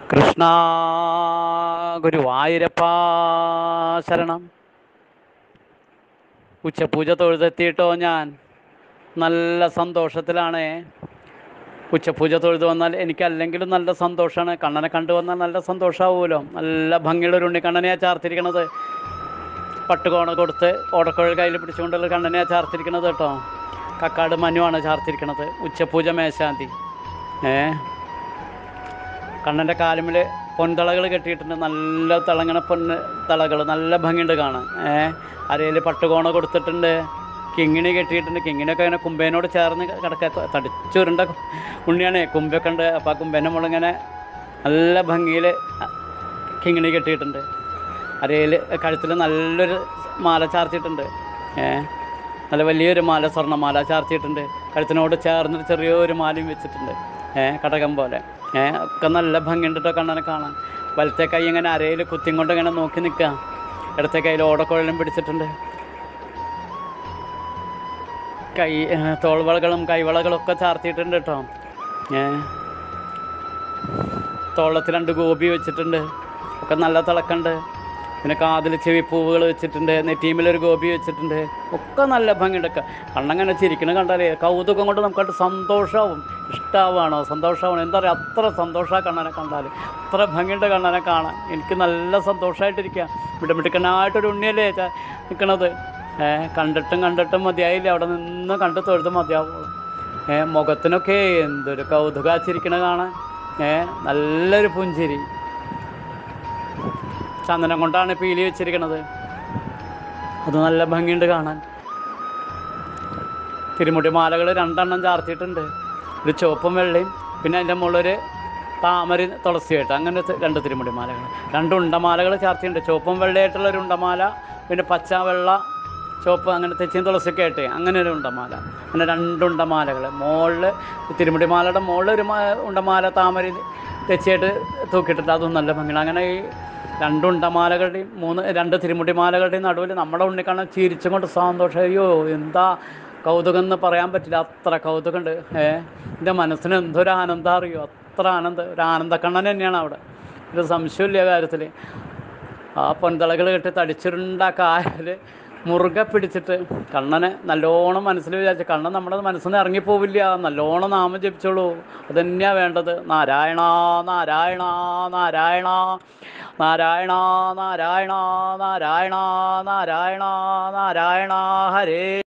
കൃഷ്ണ ഗുരുവായൂരപ്പാ ശരണം ഉച്ചപൂജ തൊഴുതെത്തിയിട്ടോ ഞാൻ നല്ല സന്തോഷത്തിലാണ് ഉച്ചപൂജ തൊഴുത് വന്നാൽ എനിക്ക് അല്ലെങ്കിലും നല്ല സന്തോഷമാണ് കണ്ണനെ കണ്ടു വന്നാൽ നല്ല സന്തോഷമാവുമല്ലോ നല്ല ഭംഗിയുള്ള ഒരു ഉണ്ണിക്കണ്ണനെയാണ് ചാർത്തിരിക്കണത് പട്ടുകോണ കൊടുത്ത് ഓടക്കുഴൽ കയ്യിൽ പിടിച്ചുകൊണ്ടുള്ള കണ്ണനെയാണ് ചാർത്തിരിക്കണത് കേട്ടോ കക്കാട് മനുവാണ് ചാർത്തിരിക്കണത് ഉച്ചപൂജ മേശാന്തി ഏ കണ്ണൻ്റെ കാലുമിൽ പൊൻതളകൾ കെട്ടിയിട്ടുണ്ട് നല്ല തിളങ്ങണ പൊന്ന് തളകൾ നല്ല ഭംഗിയുണ്ട് കാണാൻ ഏ അരയിൽ പട്ടുകോണ കൊടുത്തിട്ടുണ്ട് കിങ്ങിണി കെട്ടിയിട്ടുണ്ട് കിങ്ങിനൊക്കെ അങ്ങനെ കുമ്പേനോട് ചേർന്ന് കിടക്ക തടിച്ചുരുണ്ട ഉണ്ണിയാണേ കുമ്പൊക്കെ ഉണ്ട് അപ്പോൾ ആ കുമ്പേൻ്റെ മുകളിങ്ങനെ നല്ല ഭംഗിയിൽ കിങ്ങിണി കെട്ടിയിട്ടുണ്ട് അരയിൽ കഴുത്തിൽ നല്ലൊരു മാല ചാർത്തിയിട്ടുണ്ട് ഏ നല്ല വലിയൊരു മാല സ്വർണ്ണമാല ചാർത്തിയിട്ടുണ്ട് കഴുത്തിനോട് ചേർന്നൊരു ചെറിയൊരു മാലയും വെച്ചിട്ടുണ്ട് ഏ കടകം പോലെ ഏ ഒക്കെ നല്ല ഭംഗിയുണ്ട് കേട്ടോ കണ്ണനെ കാണാൻ വലത്തെ കൈ ഇങ്ങനെ അരയിൽ കുത്തിയും കൊണ്ട് ഇങ്ങനെ നോക്കി നിൽക്കുക ഇടത്തെ കയ്യിൽ ഓടക്കുഴലും പിടിച്ചിട്ടുണ്ട് കൈ ഏ, തോൾവളകളും കൈവളകളും ഒക്കെ ചാർത്തിയിട്ടുണ്ട് കേട്ടോ ഏ തോളത്തിൽ രണ്ട് ഗോപി വെച്ചിട്ടുണ്ട് ഒക്കെ നല്ല തിളക്കണ്ട് പിന്നെ കാതിൽ ചെവിപ്പൂവുകൾ വെച്ചിട്ടുണ്ട് നെറ്റീമിലൊരു ഗോപി വെച്ചിട്ടുണ്ട് ഒക്കെ നല്ല ഭംഗിയുണ്ടൊക്കെ കണ്ണങ്ങനെ ചിരിക്കണ കണ്ടാലേ കൗതുകം കൊണ്ട് നമുക്കത് സന്തോഷമാവും ഇഷ്ടമാവാണോ സന്തോഷമാവണോ എന്താ പറയുക അത്ര സന്തോഷമാണ് കണ്ണനെ കണ്ടാൽ അത്ര ഭംഗിയുണ്ട് കണ്ണനെ കാണാൻ എനിക്ക് നല്ല സന്തോഷമായിട്ടിരിക്കുക മിടുമിടുക്കനായിട്ടൊരു ഉണ്ണിയല്ലേ ചാ- നിൽക്കണത് ഏ കണ്ടിട്ടും കണ്ടിട്ടും മതിയായില്ല അവിടെ നിന്ന് കണ്ട് തൊഴുത് മതിയാവുള്ളൂ ഏ മുഖത്തിനൊക്കെ എന്തൊരു കൗതുകാച്ചിരിക്കണ കാണാൻ ഏ നല്ലൊരു പുഞ്ചിരി ചന്ദനം കൊണ്ടാണ് പീലി വെച്ചിരിക്കണത് അത് നല്ല ഭംഗിയുണ്ട് കാണാൻ തിരുമുടി മാലകൾ രണ്ടെണ്ണം ചാർത്തിയിട്ടുണ്ട് ഒരു ചുവപ്പും വെള്ളയും പിന്നെ അതിൻ്റെ മുകളിലൊരു താമര തുളസിയായിട്ട് അങ്ങനെ ത- രണ്ട് തിരുമുടി മാലകൾ രണ്ട് ഉണ്ടമാലകൾ ചാർത്തിയിട്ടുണ്ട് ചുവപ്പും വെള്ളയായിട്ടുള്ള ഒരു ഉണ്ടമാല പിന്നെ പച്ച വെള്ള ചുവപ്പ് അങ്ങനെ തെച്ചിയും തുളസിയൊക്കെ ആയിട്ട് അങ്ങനെ ഒരു ഉണ്ടമാല അങ്ങനെ രണ്ട് ഉണ്ടമാലകൾ മുകളിൽ തിരുമുടി മാലയുടെ മുകളിൽ ഒരു മാ- ഉണ്ടമാല താമര തെച്ചിയായിട്ട് തൂക്കിയിട്ടുണ്ട് അതും നല്ല ഭംഗിയാണ് അങ്ങനെ ഈ രണ്ട് ഉണ്ടമാലകളുടെയും മൂന്ന് രണ്ട് തിരുമുടി മാലകളുടെയും നടുവിൽ നമ്മുടെ ഉണ്ണിക്കണ്ണൻ ചിരിച്ചും കൊണ്ട് സന്തോഷം അയ്യോ എന്താ കൗതുകം എന്ന് പറയാൻ പറ്റില്ല അത്ര കൗതുകമുണ്ട് ഏ എൻ്റെ മനസ്സിന് എന്തൊരു ആനന്ദം അറിയോ അത്ര ആനന്ദം ഒരു ആനന്ദക്കണ്ണൻ തന്നെയാണ് അവിടെ ഒരു സംശയമില്ല കാര്യത്തിൽ ആ പൊൻതളകൾ കെട്ടി തടിച്ചിരുണ്ട കായൽ മുറുകെ പിടിച്ചിട്ട് കണ്ണനെ നല്ലോണം മനസ്സിൽ വിചാരിച്ച് കണ്ണൻ നമ്മുടെ മനസ്സിൽ നിന്ന് ഇറങ്ങിപ്പോവില്ല നല്ലോണം നാമം ജപിച്ചോളൂ അതുതന്നെയാണ് വേണ്ടത് നാരായണ നാരായണ നാരായണ നാരായണ നാരായണ നാരായണ നാരായണ നാരായണ ഹരേ